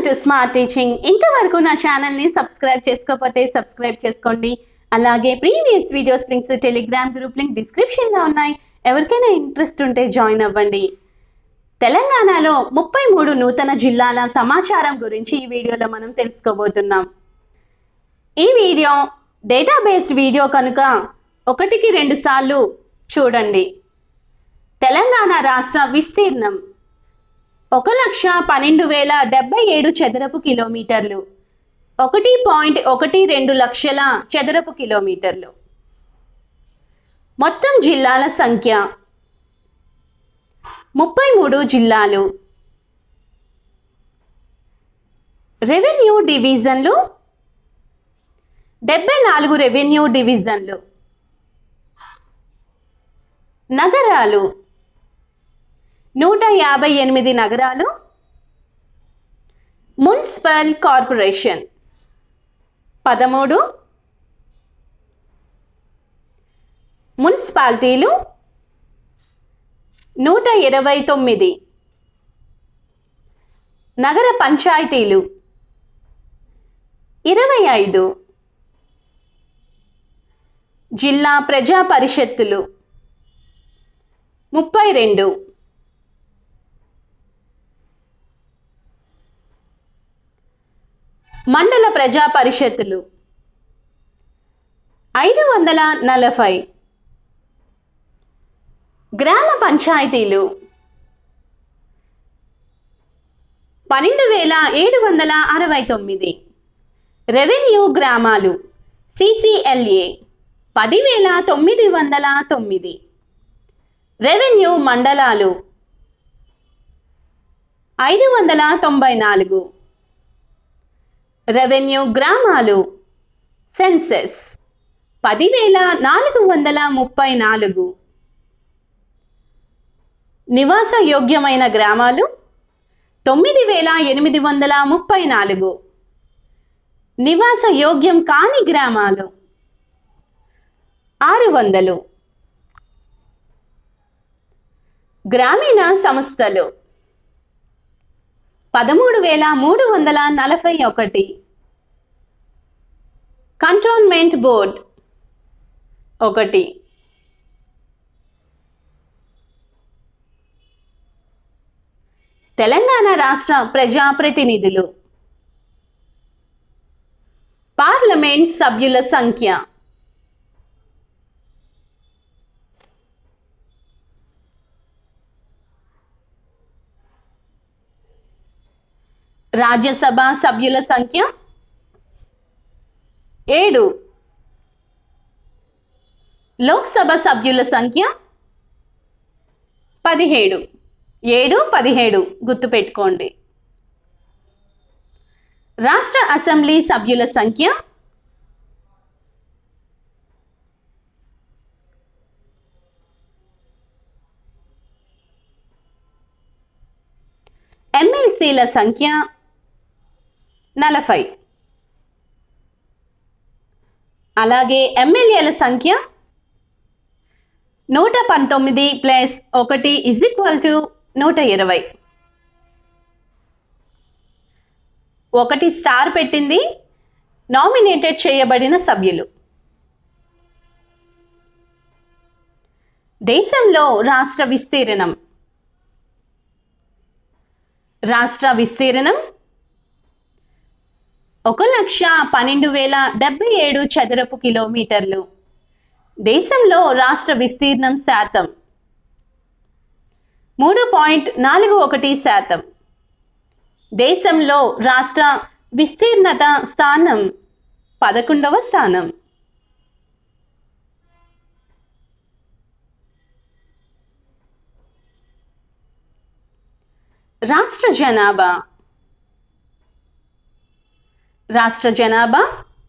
to smart teaching ఇంతవరకు నా ఛానల్ని సబ్స్క్రైబ్ చేసుకోకపోతే సబ్స్క్రైబ్ చేసుకోండి అలాగే previous videos links Telegram group link డిస్క్రిప్షన్లో ఉన్నాయి ఎవరికైనా ఇంట్రెస్ట్ ఉంటే జాయిన్ అవ్వండి తెలంగాణలో ముప్పై మూడు నూతన జిల్లాల సమాచారం గురించి ఈ వీడియోలో మనం తెలుసుకోబోతున్నాం ఈ వీడియో డేటాబేస్డ్ వీడియో కనుక ఒకటికి రెండు సార్లు చూడండి తెలంగాణ రాష్ట్ర విస్తీర్ణం ఒక లక్ష పన్నెండు వేల డెబ్బై ఏడు చదరపు కిలోమీటర్లు ఒకటి పాయింట్ ఒకటి రెండు లక్షల చదరపు కిలోమీటర్లు మొత్తం జిల్లాల సంఖ్య ముప్పై మూడు జిల్లాలు రెవెన్యూ డివిజన్లు డెబ్బై నాలుగు రెవెన్యూ డివిజన్లు నగరాలు నూట యాభై ఎనిమిది నగరాలు మున్సిపల్ కార్పొరేషన్ పదమూడు మున్సిపాలిటీలు నూట ఇరవై తొమ్మిది నగర పంచాయతీలు ఇరవై ఐదు జిల్లా ప్రజా పరిషత్తులు ముప్పై రెండు మండల ప్రజా పరిషత్తులు ఐదు వందల నలభై గ్రామ పంచాయతీలు పన్నెండు వేల ఏడు వందల అరవై తొమ్మిది రెవెన్యూ గ్రామాలు సిసిఎల్ఏ పదివేల తొమ్మిది వందల తొమ్మిది రెవెన్యూ మండలాలు ఐదు వందల తొంభై నాలుగు రెవెన్యూ గ్రామాలు సెన్సెస్ పదివేల నాలుగు వందల ముప్పై నాలుగు నివాస యోగ్యమైన గ్రామాలు తొమ్మిది వేల ఎనిమిది వందల ముప్పై నాలుగు నివాస యోగ్యం కాని గ్రామాలు ఆరు వందలు గ్రామీణ సంస్థలు పదమూడు వేల మూడు వందల నలభై ఒకటి కంటోన్మెంట్ బోర్డ్ ఒకటి తెలంగాణ రాష్ట్ర ప్రజాప్రతినిధులు పార్లమెంట్ సభ్యుల సంఖ్య రాజ్యసభ సభ్యుల సంఖ్య ఏడు లోక్సభ సభ్యుల సంఖ్య పదిహేడు ఏడు పదిహేడు గుర్తుపెట్టుకోండి రాష్ట్ర అసెంబ్లీ సభ్యుల సంఖ్య ఎమ్మెల్సీల సంఖ్య నలభై అలాగే ఎమ్మెల్యేల సంఖ్య నూట పంతొమ్మిది ప్లస్ ఒకటి ఇజ్ ఈక్వల్ టు నూట ఇరవై ఒకటి స్టార్ పెట్టింది నామినేటెడ్ చేయబడిన సభ్యులు దేశంలో రాష్ట్ర విస్తీర్ణం రాష్ట్ర విస్తీర్ణం ఒక లక్ష పన్నెండు వేల డెబ్బై ఏడు చదరపు కిలోమీటర్లు దేశంలో రాష్ట్ర విస్తీర్ణం శాతం మూడు పాయింట్ నాలుగు ఒకటి శాతం దేశంలో రాష్ట్ర విస్తీర్ణత స్థానం పదకొండవ స్థానం రాష్ట్ర జనాభా రాష్ట్ర జనాభా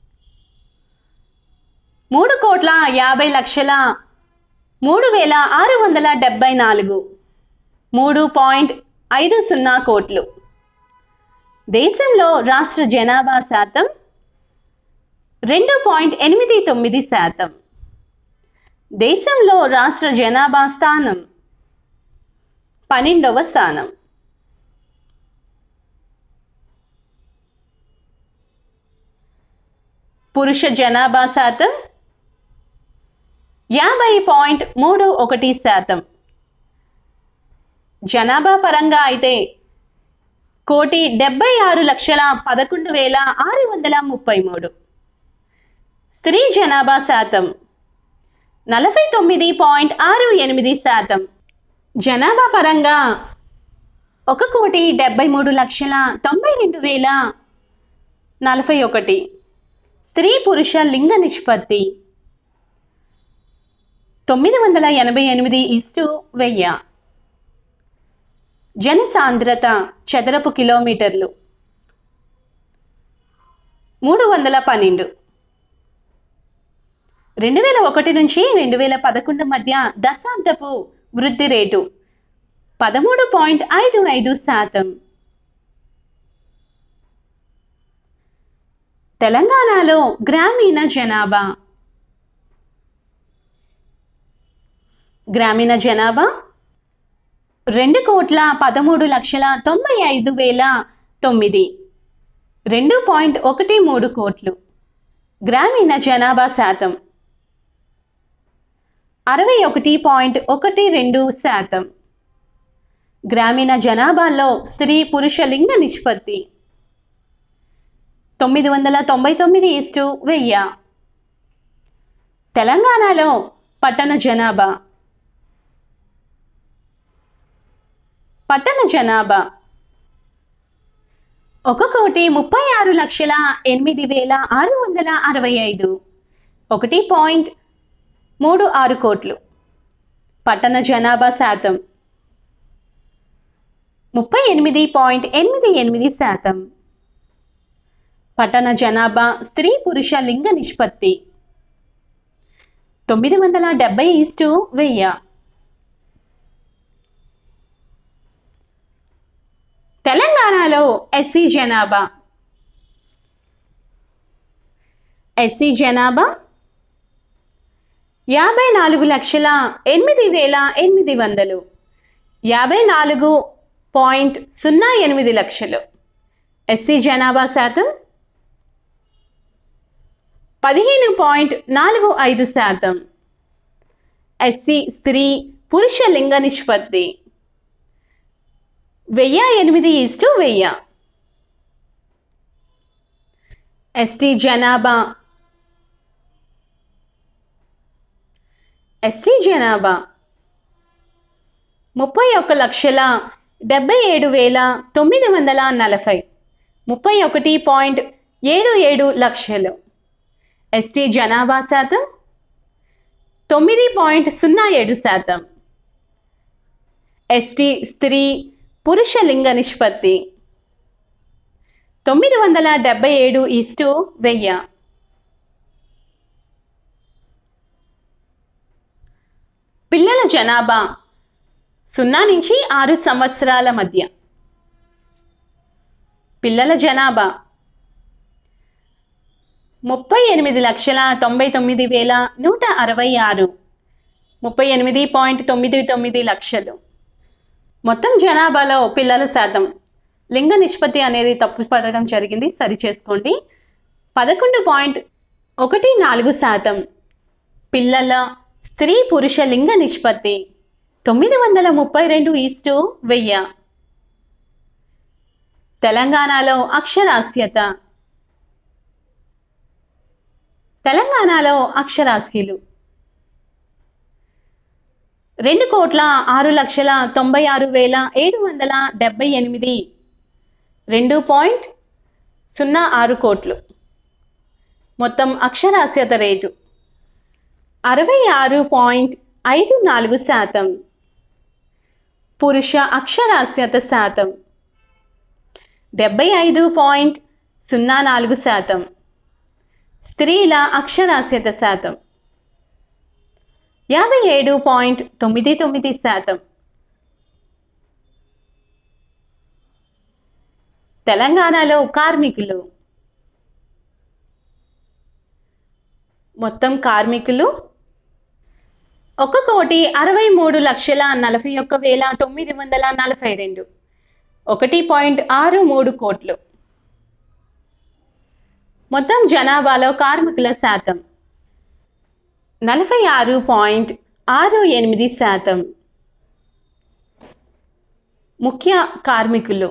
మూడు కోట్ల యాభై లక్షల మూడు వేల ఆరు వందల డెబ్బై నాలుగు మూడు పాయింట్ ఐదు సున్నా కోట్లు దేశంలో రాష్ట్ర జనాభా శాతం రెండు పాయింట్ ఎనిమిది తొమ్మిది శాతం దేశంలో రాష్ట్ర జనాభా స్థానం పన్నెండవ స్థానం పురుష జనాభా శాతం యాభై పాయింట్ మూడు ఒకటి శాతం జనాభా పరంగా అయితే కోటి డెబ్బై ఆరు లక్షల పదకొండు వేల ఆరు వందల ముప్పై మూడు స్త్రీ జనాభా శాతం నలభై తొమ్మిది పాయింట్ ఆరు ఎనిమిది శాతం జనాభా పరంగా ఒక కోటి డెబ్బై మూడు లక్షల తొంభై రెండు వేల నలభై ఒకటి స్త్రీ పురుష లింగ నిష్పత్తి తొమ్మిది వందల ఎనభై ఎనిమిది ఇస్టు వెయ్యి జనసాంద్రత చదరపు కిలోమీటర్లు మూడు వందల పన్నెండు రెండు వేల ఒకటి నుంచి రెండు వేల పదకొండు మధ్య దశాబ్దపు వృద్ధి రేటు పదమూడు పాయింట్ ఐదు ఐదు శాతం తెలంగాణలో గ్రామీణ జనాభా గ్రామీణ జనాభా రెండు కోట్ల పదమూడు లక్షల తొంభై ఐదు వేల తొమ్మిది రెండు పాయింట్ ఒకటి మూడు కోట్లు గ్రామీణ జనాభా శాతం అరవై ఒకటి పాయింట్ ఒకటి రెండు శాతం గ్రామీణ జనాభాలో స్త్రీ పురుష లింగ నిష్పత్తి తొమ్మిది వందల తొంభై తొమ్మిది ఇస్టు వెయ్యి తెలంగాణలో పట్టణ జనాభా పట్టణ జనాభా ఒక కోటి ముప్పై ఆరు లక్షల ఎనిమిది వేల ఆరు వందల అరవై ఐదు ఒకటి పాయింట్ మూడు ఆరు కోట్లు పట్టణ జనాభా శాతం ముప్పై ఎనిమిది పాయింట్ ఎనిమిది ఎనిమిది శాతం పట్టణ జనాభా స్త్రీ పురుష లింగ నిష్పత్తి తొమ్మిది వందల డెబ్బై ఈస్టు వెయ్యి తెలంగాణలో ఎస్సీ జనాభా ఎస్సీ జనాభా యాభై నాలుగు లక్షల ఎనిమిది వేల ఎనిమిది వందలు యాభై నాలుగు పాయింట్ సున్నా ఎనిమిది లక్షలు ఎస్సీ జనాభా శాతం పదిహేను పాయింట్ నాలుగు ఐదు శాతం ఎస్సీ స్త్రీ పురుష లింగ నిష్పత్తి వెయ్యి ఎనిమిది ఇస్టు వెయ్యి ఎస్టీ జనాభా ఎస్టీ జనాభా ముప్పై ఒక్క లక్షల డెబ్బై ఏడు వేల తొమ్మిది వందల నలభై ముప్పై ఒకటి పాయింట్ ఏడు ఏడు లక్షలు ఎస్టీ జనాభా శాతం తొమ్మిది పాయింట్ సున్నా ఏడు శాతం ఎస్టీ స్త్రీ పురుష లింగ నిష్పత్తి తొమ్మిది వందల డెబ్బై ఏడు ఈస్టు వెయ్యి పిల్లల జనాభా సున్నా నుంచి ఆరు సంవత్సరాల మధ్య పిల్లల జనాభా ముప్పై ఎనిమిది లక్షల తొంభై తొమ్మిది వేల నూట అరవై ఆరు ముప్పై ఎనిమిది పాయింట్ తొమ్మిది తొమ్మిది లక్షలు మొత్తం జనాభాలో పిల్లల శాతం లింగ నిష్పత్తి అనేది తప్పు పడడం జరిగింది సరి చేసుకోండి పదకొండు పాయింట్ ఒకటి నాలుగు శాతం పిల్లల స్త్రీ పురుష లింగ నిష్పత్తి తొమ్మిది వందల ముప్పై రెండు ఈస్టు వెయ్యి తెలంగాణలో అక్షరాస్యత తెలంగాణలో అక్షరాస్యులు రెండు కోట్ల ఆరు లక్షల తొంభై ఆరు వేల ఏడు వందల డెబ్బై ఎనిమిది రెండు పాయింట్ సున్నా ఆరు కోట్లు మొత్తం అక్షరాస్యత రేటు అరవై ఆరు పాయింట్ ఐదు నాలుగు శాతం పురుష అక్షరాస్యత శాతం డెబ్బై ఐదు పాయింట్ సున్నా నాలుగు శాతం స్త్రీల అక్షరాస్యత శాతం యాభై ఏడు పాయింట్ తొమ్మిది తొమ్మిది శాతం తెలంగాణలో కార్మికులు మొత్తం కార్మికులు ఒక కోటి అరవై మూడు లక్షల నలభై ఒక్క వేల తొమ్మిది వందల నలభై రెండు ఒకటి పాయింట్ ఆరు మూడు కోట్లు మొత్తం జనాభాలో కార్మికుల శాతం నలభై ఆరు పాయింట్ ఆరు ఎనిమిది శాతం ముఖ్య కార్మికులు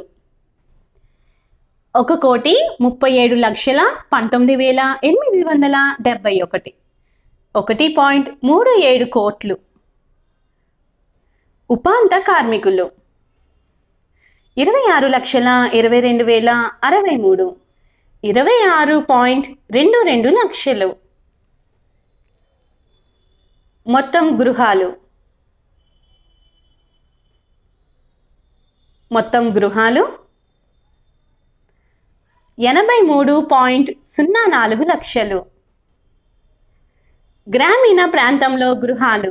ఒక కోటి ముప్పై ఏడు లక్షల పంతొమ్మిది వేల ఎనిమిది వందల డెబ్బై ఒకటి ఒకటి పాయింట్ మూడు ఏడు కోట్లు ఉపాంత కార్మికులు ఇరవై ఆరు లక్షల ఇరవై రెండు వేల అరవై మూడు ఇరవై ఆరు పాయింట్ రెండు రెండు లక్షలు మొత్తం గృహాలు మొత్తం గృహాలు ఎనభై మూడు పాయింట్ సున్నా నాలుగు లక్షలు గ్రామీణ ప్రాంతంలో గృహాలు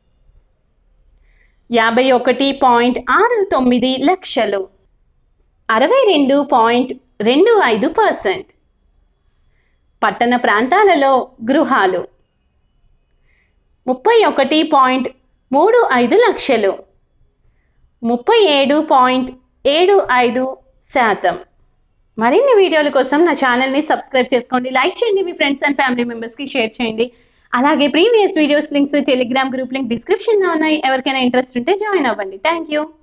యాభై ఒకటి పాయింట్ ఆరు తొమ్మిది లక్షలు అరవై రెండు పాయింట్ రెండు ఐదు పర్సెంట్ పట్టణ ప్రాంతాలలో గృహాలు ముప్పై ఒకటి పాయింట్ మూడు ఐదు లక్షలు ముప్పై ఏడు పాయింట్ ఏడు ఐదు శాతం మరిన్ని వీడియోల కోసం నా ఛానల్ని సబ్స్క్రైబ్ చేసుకోండి లైక్ చేయండి మీ ఫ్రెండ్స్ అండ్ ఫ్యామిలీ మెంబర్స్కి షేర్ చేయండి అలాగే previous videos links Telegram group link డిస్క్రిప్షన్లో ఉన్నాయి ఎవరికైనా ఇంట్రెస్ట్ ఉంటే జాయిన్ అవ్వండి థ్యాంక్ యూ